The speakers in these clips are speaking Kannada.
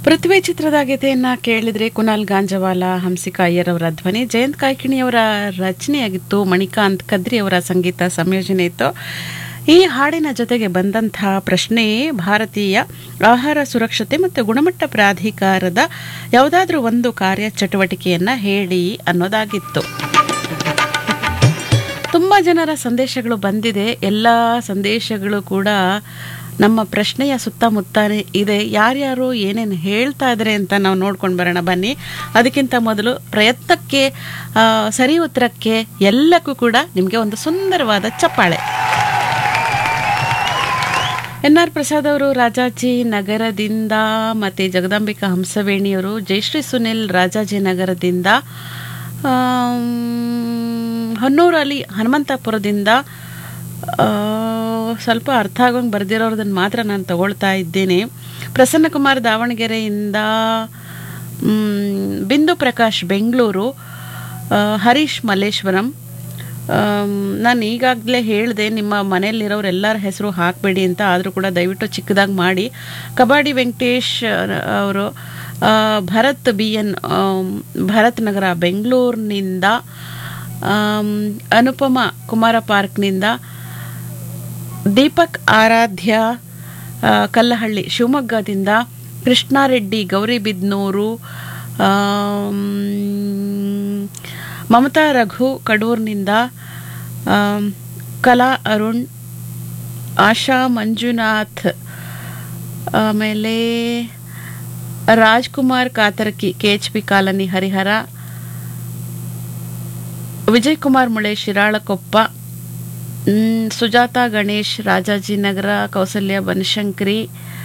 ಪೃಥ್ವಿ ಚಿತ್ರದ ಗೀತೆಯನ್ನ ಕೇಳಿದ್ರೆ ಕುನಾಲ್ ಗಾಂಜವಾಲ ಹಂಸಿಕಾ ಅಯ್ಯರ್ ಅವರ ಧ್ವನಿ ಜಯಂತ್ ಕಾಯ್ಕಿಣಿಯವರ ರಚನೆಯಾಗಿತ್ತು ಮಣಿಕಾಂತ್ ಕದ್ರಿ ಅವರ ಸಂಗೀತ ಸಂಯೋಜನೆ ಇತ್ತು ಈ ಹಾಡಿನ ಜೊತೆಗೆ ಬಂದಂತಹ ಪ್ರಶ್ನೆ ಭಾರತೀಯ ಆಹಾರ ಸುರಕ್ಷತೆ ಮತ್ತು ಗುಣಮಟ್ಟ ಪ್ರಾಧಿಕಾರದ ಯಾವುದಾದ್ರೂ ಒಂದು ಕಾರ್ಯ ಚಟುವಟಿಕೆಯನ್ನ ಹೇಳಿ ಅನ್ನೋದಾಗಿತ್ತು ತುಂಬ ಜನರ ಸಂದೇಶಗಳು ಬಂದಿದೆ ಎಲ್ಲ ಸಂದೇಶಗಳು ಕೂಡ ನಮ್ಮ ಪ್ರಶ್ನೆಯ ಸುತ್ತಮುತ್ತನೇ ಇದೆ ಯಾರ್ಯಾರು ಏನೇನು ಹೇಳ್ತಾ ಇದ್ದಾರೆ ಅಂತ ನಾವು ನೋಡ್ಕೊಂಡು ಬರೋಣ ಬನ್ನಿ ಅದಕ್ಕಿಂತ ಮೊದಲು ಪ್ರಯತ್ನಕ್ಕೆ ಆ, ಸರಿ ಉತ್ತರಕ್ಕೆ ಎಲ್ಲಕ್ಕೂ ಕೂಡ ನಿಮಗೆ ಒಂದು ಸುಂದರವಾದ ಚಪ್ಪಾಳೆ ಎನ್ ಆರ್ ಪ್ರಸಾದ್ ಅವರು ರಾಜಾಜಿ ನಗರದಿಂದ ಮತ್ತು ಜಗದಾಂಬಿಕಾ ಹಂಸವೇಣಿಯವರು ಜಯಶ್ರೀ ಸುನಿಲ್ ರಾಜಾಜಿ ನಗರದಿಂದ ಆಮ್, ಹೊನ್ನೂರಲ್ಲಿ ಹನುಮಂತಪುರದಿಂದ ಆ, ಸ್ವಲ್ಪ ಅರ್ಥ ಆಗೋಂಗೆ ಬರೆದಿರೋದನ್ನು ಮಾತ್ರ ನಾನು ತಗೊಳ್ತಾ ಇದ್ದೇನೆ ಪ್ರಸನ್ನಕುಮಾರ್ ದಾವಣಗೆರೆಯಿಂದ ಮ್, ಬಿಂದು ಪ್ರಕಾಶ್ ಬೆಂಗಳೂರು ಆ, ಹರೀಶ್ ಮಲ್ಲೇಶ್ವರಂ ಆಮ್, ನಾನು ಈಗಾಗಲೇ ಹೇಳಿದೆ ನಿಮ್ಮ ಮನೆಯಲ್ಲಿರೋರು ಎಲ್ಲರ ಹೆಸರು ಹಾಕಬೇಡಿ ಅಂತ ಆದರೂ ಕೂಡ ದಯವಿಟ್ಟು ಚಿಕ್ಕದಾಗಿ ಮಾಡಿ ಕಬಾಡಿ ವೆಂಕಟೇಶ್ ಅವರು ಆ, ಭರತ್ ಬಿ ಎನ್ ಆಮ್, ಭರತ್ ನಗರ ಬೆಂಗಳೂರಿನಿಂದ ಆಮ್, ಅನುಪಮ ಕುಮಾರ ಪಾರ್ಕ್ನಿಂದ ದೀಪಕ್ ಆರಾಧ್ಯ ಆ, ಕಲ್ಲಹಳ್ಳಿ ಶಿವಮೊಗ್ಗದಿಂದ ಕೃಷ್ಣಾರೆಡ್ಡಿ ಗೌರಿಬಿದ್ನೂರು ಆಮ್, ಮಮತಾ ರಘು ಕಡೂರ್ನಿಂದ ಆಮ್, ಕಲಾ ಅರುಣ್ ಆಶಾ ಮಂಜುನಾಥ್ ಆಮೇಲೆ Rajkumar Katarki K H P colony Harihara Vijay Kumar Mule Shiralakoppa ಮ್, ಸುಜಾತ ಗಣೇಶ್ ರಾಜಾಜಿನಗರ ಕೌಸಲ್ಯ ಬನಶಂಕರಿ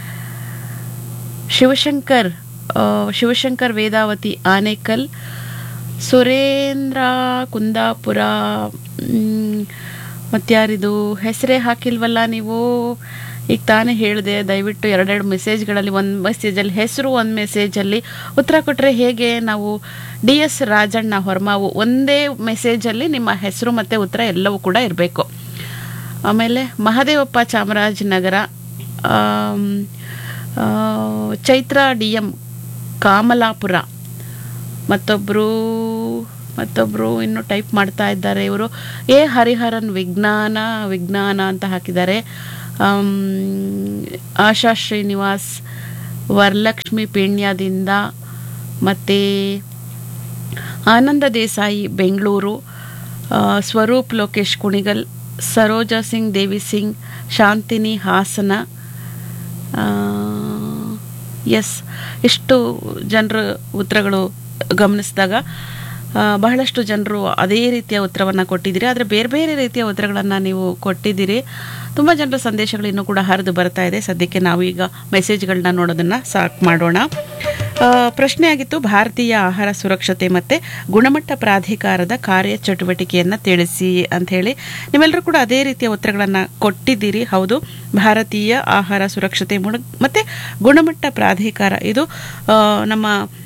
ಶಿವಶಂಕರ್ ಆ, ಶಿವಶಂಕರ್ ವೇದಾವತಿ ಆನೇಕಲ್ ಸುರೇಂದ್ರ ಕುಂದಾಪುರ ಮ್, ಮತ್ಯಾರಿದು ಹೆಸರೇ ಹಾಕಿಲ್ವಲ್ಲ ನೀವು ಈಗ ತಾನೇ ಹೇಳಿದೆ ದಯವಿಟ್ಟು ಎರಡೆರಡು ಮೆಸೇಜ್ಗಳಲ್ಲಿ ಒಂದು ಮೆಸೇಜಲ್ಲಿ ಹೆಸರು ಒಂದು ಮೆಸೇಜಲ್ಲಿ ಉತ್ತರ ಕೊಟ್ಟರೆ ಹೇಗೆ ನಾವು ಡಿ ಎಸ್ ರಾಜಣ್ಣ ಹೊರಮಾವು ಒಂದೇ ಮೆಸೇಜಲ್ಲಿ ನಿಮ್ಮ ಹೆಸರು ಮತ್ತು ಉತ್ತರ ಎಲ್ಲವೂ ಕೂಡ ಇರಬೇಕು ಆಮೇಲೆ ಮಹದೇವಪ್ಪ ಚಾಮರಾಜನಗರ ಆಮ್, ಆ, ಚೈತ್ರ ಡಿ ಎಂ ಕಾಮಲಾಪುರ ಮತ್ತೊಬ್ಬರು ಮತ್ತೊಬ್ಬರು ಇನ್ನು ಟೈಪ್ ಮಾಡ್ತಾ ಇದ್ದಾರೆ ಇವರು ಎ ಹರಿಹರನ್ ವಿಜ್ಞಾನ ವಿಜ್ಞಾನ ಅಂತ ಹಾಕಿದ್ದಾರೆ ಆಮ್, ಆಶಾ ಶ್ರೀನಿವಾಸ್ ವರಲಕ್ಷ್ಮಿ ಪೀಣ್ಯದಿಂದ ಮತ್ತು ಆನಂದ ದೇಸಾಯಿ ಬೆಂಗಳೂರು ಆ, ಸ್ವರೂಪ್ ಲೋಕೇಶ್ ಕುಣಿಗಲ್ ಸರೋಜಾ ಸಿಂಗ್ ದೇವಿ ಸಿಂಗ್ ಶಾಂತಿನಿ ಹಾಸನ ಎಸ್ ಇಷ್ಟು ಜನರ ಉತ್ತರಗಳು ಗಮನಿಸಿದಾಗ ಆ, ಬಹಳಷ್ಟು ಜನರು ಅದೇ ರೀತಿಯ ಉತ್ತರವನ್ನು ಕೊಟ್ಟಿದ್ದೀರಿ ಆದರೆ ಬೇರೆ ಬೇರೆ ರೀತಿಯ ಉತ್ತರಗಳನ್ನು ನೀವು ಕೊಟ್ಟಿದ್ದೀರಿ ತುಂಬ ಜನರ ಸಂದೇಶಗಳು ಇನ್ನೂ ಕೂಡ ಹರಿದು ಬರ್ತಾ ಇದೆ ಸದ್ಯಕ್ಕೆ ನಾವು ಈಗ ಮೆಸೇಜ್ಗಳನ್ನ ನೋಡೋದನ್ನು ಸಾಕು ಮಾಡೋಣ ಆ, ಪ್ರಶ್ನೆ ಆಗಿತ್ತು ಭಾರತೀಯ ಆಹಾರ ಸುರಕ್ಷತೆ ಮತ್ತು ಗುಣಮಟ್ಟ ಪ್ರಾಧಿಕಾರದ ಕಾರ್ಯಚಟುವಟಿಕೆಯನ್ನು ತಿಳಿಸಿ ಅಂತ ಹೇಳಿ ನೀವೆಲ್ಲರೂ ಕೂಡ ಅದೇ ರೀತಿಯ ಉತ್ತರಗಳನ್ನು ಕೊಟ್ಟಿದ್ದೀರಿ ಹೌದು ಭಾರತೀಯ ಆಹಾರ ಸುರಕ್ಷತೆ ಮುಣ ಮತ್ತು ಗುಣಮಟ್ಟ ಪ್ರಾಧಿಕಾರ ಇದು ಆ, ನಮ್ಮ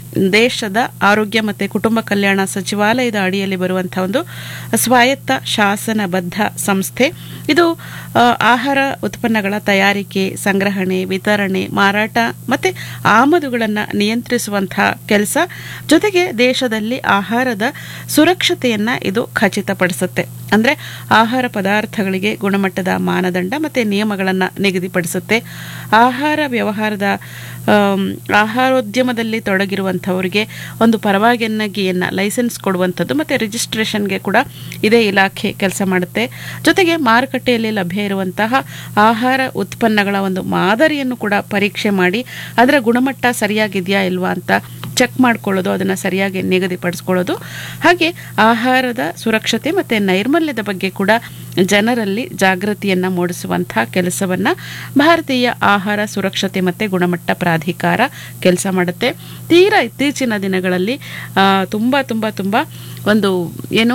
ದೇಶದ ಆರೋಗ್ಯ ಮತ್ತು ಕುಟುಂಬ ಕಲ್ಯಾಣ ಸಚಿವಾಲಯದ ಅಡಿಯಲ್ಲಿ ಬರುವಂಥ ಒಂದು ಸ್ವಾಯತ್ತ ಶಾಸನಬದ್ಧ ಸಂಸ್ಥೆ ಇದು ಆ, ಆಹಾರ ಉತ್ಪನ್ನಗಳ ತಯಾರಿಕೆ ಸಂಗ್ರಹಣೆ ವಿತರಣೆ ಮಾರಾಟ ಮತ್ತು ಆಮದುಗಳನ್ನು ನಿಯಂತ್ರಿಸುವಂಥ ಕೆಲಸ ಜೊತೆಗೆ ದೇಶದಲ್ಲಿ ಆಹಾರದ ಸುರಕ್ಷತೆಯನ್ನು ಇದು ಖಚಿತಪಡಿಸುತ್ತೆ ಅಂದರೆ ಆಹಾರ ಪದಾರ್ಥಗಳಿಗೆ ಗುಣಮಟ್ಟದ ಮಾನದಂಡ ಮತ್ತು ನಿಯಮಗಳನ್ನು ನಿಗದಿಪಡಿಸುತ್ತೆ ಆಹಾರ ವ್ಯವಹಾರದ ಆಮ್, ಆಹಾರೋದ್ಯಮದಲ್ಲಿ ತೊಡಗಿರುವಂಥವರಿಗೆ ಒಂದು ಪರವಾನಗಿಯನ್ನು ಲೈಸೆನ್ಸ್ ಕೊಡುವಂಥದ್ದು ಮತ್ತು ರಿಜಿಸ್ಟ್ರೇಷನ್ಗೆ ಕೂಡ ಇದೇ ಇಲಾಖೆ ಕೆಲಸ ಮಾಡುತ್ತೆ ಜೊತೆಗೆ ಮಾರುಕಟ್ಟೆಯಲ್ಲಿ ಲಭ್ಯ ಇರುವಂತಹ ಆಹಾರ ಉತ್ಪನ್ನಗಳ ಒಂದು ಮಾದರಿಯನ್ನು ಕೂಡ ಪರೀಕ್ಷೆ ಮಾಡಿ ಅದರ ಗುಣಮಟ್ಟ ಸರಿಯಾಗಿದೆಯಾ ಇಲ್ವಾ ಅಂತ ಚೆಕ್ ಮಾಡ್ಕೊಳ್ಳೋದು ಅದನ್ನು ಸರಿಯಾಗಿ ನಿಗದಿಪಡಿಸ್ಕೊಳ್ಳೋದು ಹಾಗೆ ಆಹಾರದ ಸುರಕ್ಷತೆ ಮತ್ತು ನೈರ್ಮಲ್ಯದ ಬಗ್ಗೆ ಕೂಡ ಜನರಲ್ಲಿ ಜಾಗೃತಿಯನ್ನು ಮೂಡಿಸುವಂಥ ಕೆಲಸವನ್ನು ಭಾರತೀಯ ಆಹಾರ ಸುರಕ್ಷತೆ ಮತ್ತು ಗುಣಮಟ್ಟ ಪ್ರಾಧಿಕಾರ ಕೆಲಸ ಮಾಡುತ್ತೆ ತೀರಾ ಇತ್ತೀಚಿನ ದಿನಗಳಲ್ಲಿ ಆ, ತುಂಬ ತುಂಬ ತುಂಬ ಒಂದು ಏನು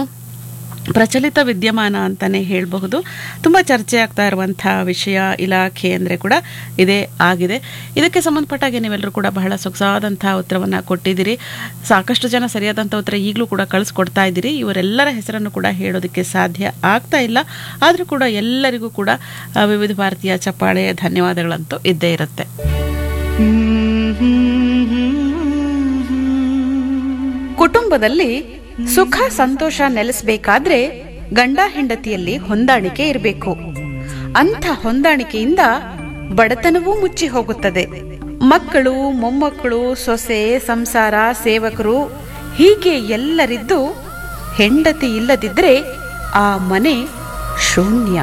ಪ್ರಚಲಿತ ವಿದ್ಯಮಾನ ಅಂತಲೇ ಹೇಳಬಹುದು ತುಂಬ ಚರ್ಚೆ ಆಗ್ತಾ ಇರುವಂಥ ವಿಷಯ ಇಲಾಖೆ ಅಂದರೆ ಕೂಡ ಇದೇ ಆಗಿದೆ ಇದಕ್ಕೆ ಸಂಬಂಧಪಟ್ಟಾಗೆ ನೀವೆಲ್ಲರೂ ಕೂಡ ಬಹಳ ಸೊಗಸಾದಂಥ ಉತ್ತರವನ್ನು ಕೊಟ್ಟಿದ್ದೀರಿ ಸಾಕಷ್ಟು ಜನ ಸರಿಯಾದಂಥ ಉತ್ತರ ಈಗಲೂ ಕೂಡ ಕಳಿಸ್ಕೊಡ್ತಾ ಇದ್ದೀರಿ ಇವರೆಲ್ಲರ ಹೆಸರನ್ನು ಕೂಡ ಹೇಳೋದಕ್ಕೆ ಸಾಧ್ಯ ಆಗ್ತಾ ಇಲ್ಲ ಆದರೂ ಕೂಡ ಎಲ್ಲರಿಗೂ ಕೂಡ ಆ, ವಿವಿಧ ಭಾರತೀಯ ಚಪ್ಪಾಳೆ ಧನ್ಯವಾದಗಳಂತೂ ಇದ್ದೇ ಇರುತ್ತೆ ಕುಟುಂಬದಲ್ಲಿ ಸುಖ ಸಂತೋಷ ನೆಲೆಸಬೇಕಾದ್ರೆ ಗಂಡ ಹೆಂಡತಿಯಲ್ಲಿ ಹೊಂದಾಣಿಕೆ ಇರಬೇಕು ಅಂಥ ಹೊಂದಾಣಿಕೆಯಿಂದ ಬಡತನವೂ ಮುಚ್ಚಿ ಹೋಗುತ್ತದೆ ಮಕ್ಕಳು ಮೊಮ್ಮಕ್ಕಳು ಸೊಸೆ ಸಂಸಾರ ಸೇವಕರು ಹೀಗೆ ಎಲ್ಲರಿದ್ದು ಹೆಂಡತಿ ಇಲ್ಲದಿದ್ರೆ ಆ ಮನೆ ಶೂನ್ಯ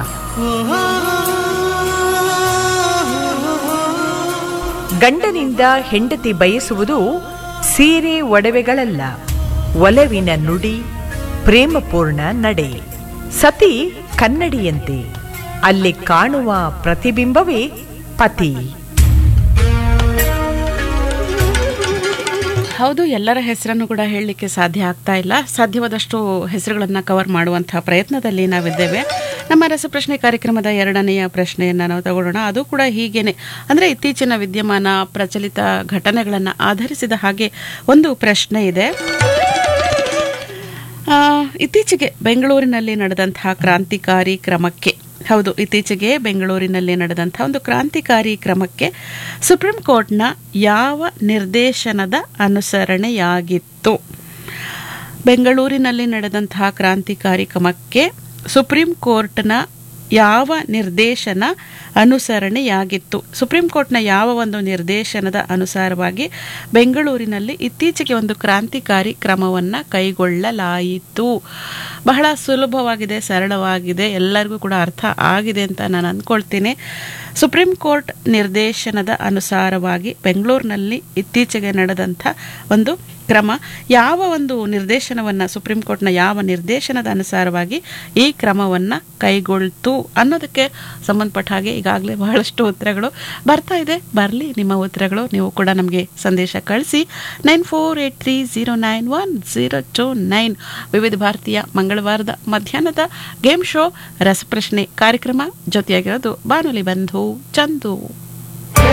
ಗಂಡನಿಂದ ಹೆಂಡತಿ ಬಯಸುವುದು ಸೀರೆ ಒಡವೆಗಳಲ್ಲ ಒಲವಿನ ನುಡಿ ಪ್ರೇಮಪೂರ್ಣ ನಡೆ ಸತಿ ಕನ್ನಡಿಯಂತೆ ಅಲ್ಲಿ ಕಾಣುವ ಪ್ರತಿಬಿಂಬವೇ ಪತಿ ಹೌದು ಎಲ್ಲರ ಹೆಸರನ್ನು ಕೂಡ ಹೇಳಲಿಕ್ಕೆ ಸಾಧ್ಯ ಆಗ್ತಾ ಇಲ್ಲ ಸಾಧ್ಯವಾದಷ್ಟು ಹೆಸರುಗಳನ್ನು ಕವರ್ ಮಾಡುವಂತಹ ಪ್ರಯತ್ನದಲ್ಲಿ ನಾವಿದ್ದೇವೆ ನಮ್ಮ ರಸಪ್ರಶ್ನೆ ಕಾರ್ಯಕ್ರಮದ ಎರಡನೆಯ ಪ್ರಶ್ನೆಯನ್ನು ನಾವು ತಗೊಳ್ಳೋಣ ಅದು ಕೂಡ ಹೀಗೇನೆ ಅಂದರೆ ಇತ್ತೀಚಿನ ವಿದ್ಯಮಾನ ಪ್ರಚಲಿತ ಘಟನೆಗಳನ್ನು ಆಧರಿಸಿದ ಹಾಗೆ ಒಂದು ಪ್ರಶ್ನೆ ಇದೆ ಆ, ಇತ್ತೀಚೆಗೆ ಬೆಂಗಳೂರಿನಲ್ಲಿ ನಡೆದಂತಹ ಕ್ರಾಂತಿಕಾರಿ ಕ್ರಮಕ್ಕೆ ಹೌದು ಇತ್ತೀಚೆಗೆ ಬೆಂಗಳೂರಿನಲ್ಲಿ ನಡೆದಂತಹ ಒಂದು ಕ್ರಾಂತಿಕಾರಿ ಕ್ರಮಕ್ಕೆ ಸುಪ್ರೀಂ ಕೋರ್ಟ್ನ ಯಾವ ನಿರ್ದೇಶನದ ಅನುಸರಣೆಯಾಗಿತ್ತು ಬೆಂಗಳೂರಿನಲ್ಲಿ ನಡೆದಂತಹ ಕ್ರಾಂತಿಕಾರಿ ಕ್ರಮಕ್ಕೆ ಸುಪ್ರೀಂ ಕೋರ್ಟ್ನ ಯಾವ ನಿರ್ದೇಶನ ಅನುಸರಣೆಯಾಗಿತ್ತು ಸುಪ್ರೀಂ ಕೋರ್ಟ್ನ ಯಾವ ಒಂದು ನಿರ್ದೇಶನದ ಅನುಸಾರವಾಗಿ ಬೆಂಗಳೂರಿನಲ್ಲಿ ಇತ್ತೀಚೆಗೆ ಒಂದು ಕ್ರಾಂತಿಕಾರಿ ಕ್ರಮವನ್ನು ಕೈಗೊಳ್ಳಲಾಯಿತು ಬಹಳ ಸುಲಭವಾಗಿದೆ ಸರಳವಾಗಿದೆ ಎಲ್ಲರಿಗೂ ಕೂಡ ಅರ್ಥ ಆಗಿದೆ ಅಂತ ನಾನು ಅಂದ್ಕೊಳ್ತೀನಿ ಸುಪ್ರೀಂ ಕೋರ್ಟ್ ನಿರ್ದೇಶನದ ಅನುಸಾರವಾಗಿ ಬೆಂಗಳೂರಿನಲ್ಲಿ ಇತ್ತೀಚೆಗೆ ನಡೆದಂಥ ಒಂದು ಕ್ರಮ ಯಾವ ಒಂದು ನಿರ್ದೇಶನವನ್ನು ಸುಪ್ರೀಂ ಕೋರ್ಟ್ನ ಯಾವ ನಿರ್ದೇಶನದ ಅನುಸಾರವಾಗಿ ಈ ಕ್ರಮವನ್ನು ಕೈಗೊಳ್ತು ಅನ್ನೋದಕ್ಕೆ ಸಂಬಂಧಪಟ್ಟ ಹಾಗೆ ಈಗಾಗಲೇ ಬಹಳಷ್ಟು ಉತ್ತರಗಳು ಬರ್ತಾ ಇದೆ ಬರಲಿ ನಿಮ್ಮ ಉತ್ತರಗಳು ನೀವು ಕೂಡ ನಮಗೆ ಸಂದೇಶ ಕಳಿಸಿ nine four eight three zero nine one zero two nine ವಿವಿಧ ಭಾರತೀಯ ಮಂಗಳವಾರದ ಮಧ್ಯಾಹ್ನದ ಗೇಮ್ ಶೋ ರಸಪ್ರಶ್ನೆ ಕಾರ್ಯಕ್ರಮ ಜೊತೆಯಾಗಿರೋದು ಬಾನುಲಿ ಬಂಧು ಚಂದು